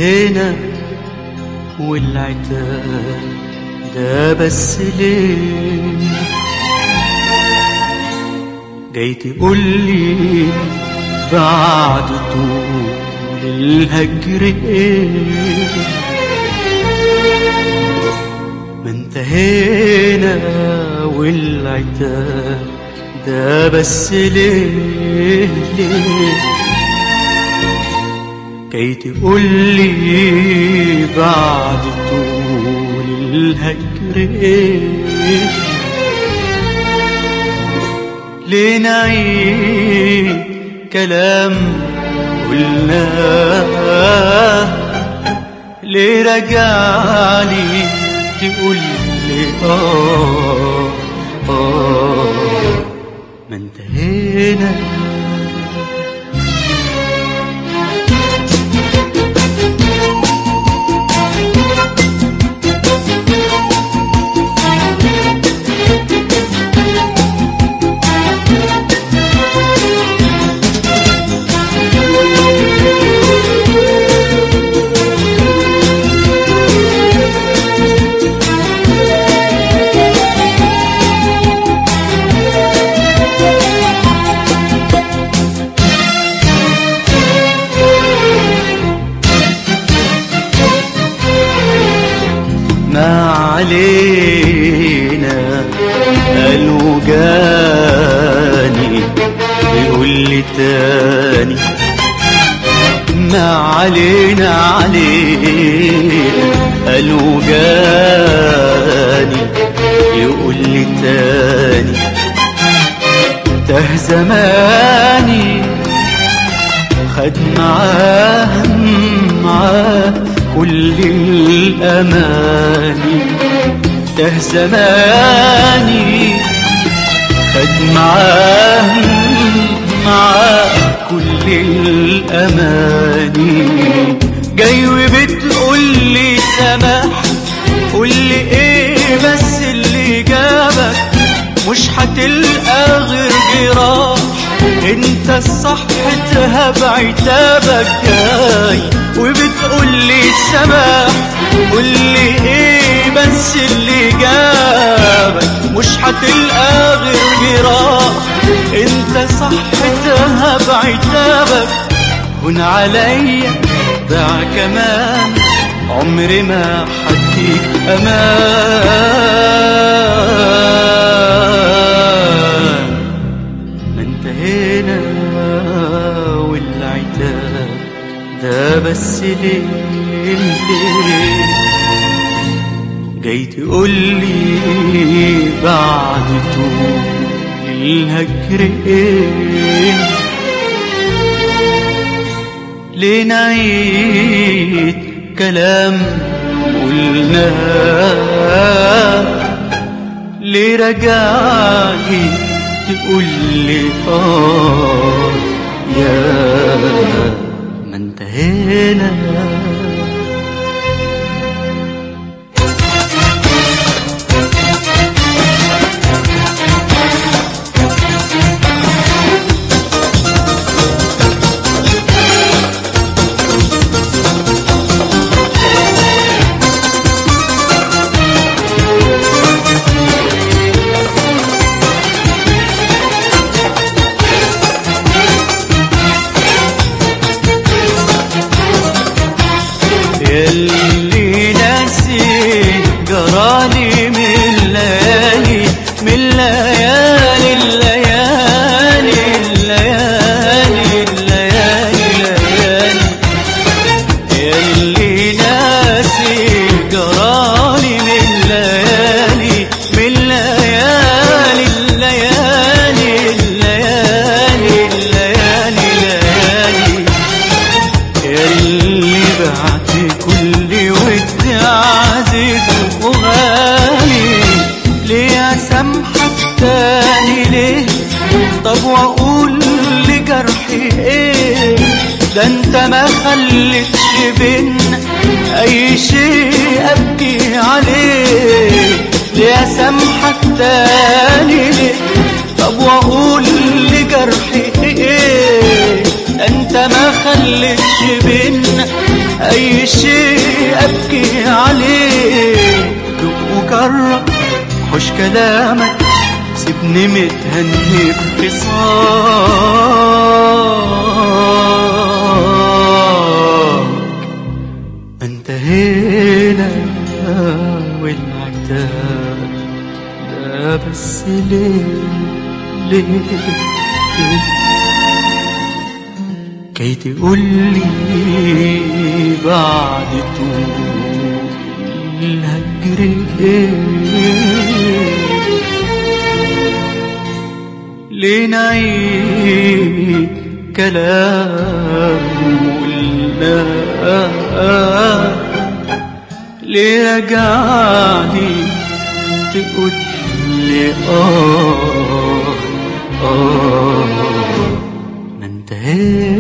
انتهينا والعتاب ده بس ليه جاي تقولي بعد طول الهجر ايه ما انتهينا والعتاب ده بس ليه ليه كي تقولي بعد طول الهجر ايه ليه نعيد كلام قلناه ليه رجعلي تقول لي اه اه ما انتهينا ما علينا قالوا جاني بيقول لي تاني ما علينا علينا قالوا جاني يقول لي تاني ده زماني خد معاه معاه كل الأماني ده زماني خد معاه معاه كل الأماني جاي وبتقول لي سماح قول لي ايه بس اللي جابك مش هتلقى غير جراح انت الصح تهب عتابك جاي وبتقول لي سماح قول لي ايه بس اللي جابك مش هتلقى غير جراح انت صح تهب عتابك هون عليا ضاع كمان عمري ما حديك امان ما انتهينا والعتاب ده بس ليه ليه جاي تقولي بعد طول الهجر ايه ليه نعيد كلام قلناه ليه رجعي تقول لي اه يا ما انتهينا يلي ناسي جرالي من الليالي من ليالي الليالي الليالي الليالي الليالي يلي ناسي جرالي من ليالي من ليالي الليالي الليالي الليالي الليالي اللي بعت كل ود عزيز وغالي ليه اسامحك تاني ليه طب واقول لجرحي ايه ده انت ما خلتش بينا اي شيء ابكي عليه ليه اسامحك تاني ليه طب واقول لجرحي ايه انت ما خلتش بينا أي شيء أبكي عليه دوق وجرب حوش كلامك سيبني متهني بخصامك انتهينا والعتاب ده بس ليه ليه كي تقولي بعد طول الهجر ايه ليه نعيد كلام قلنا ليه رجعني تقول لي آه آه ما انتهيت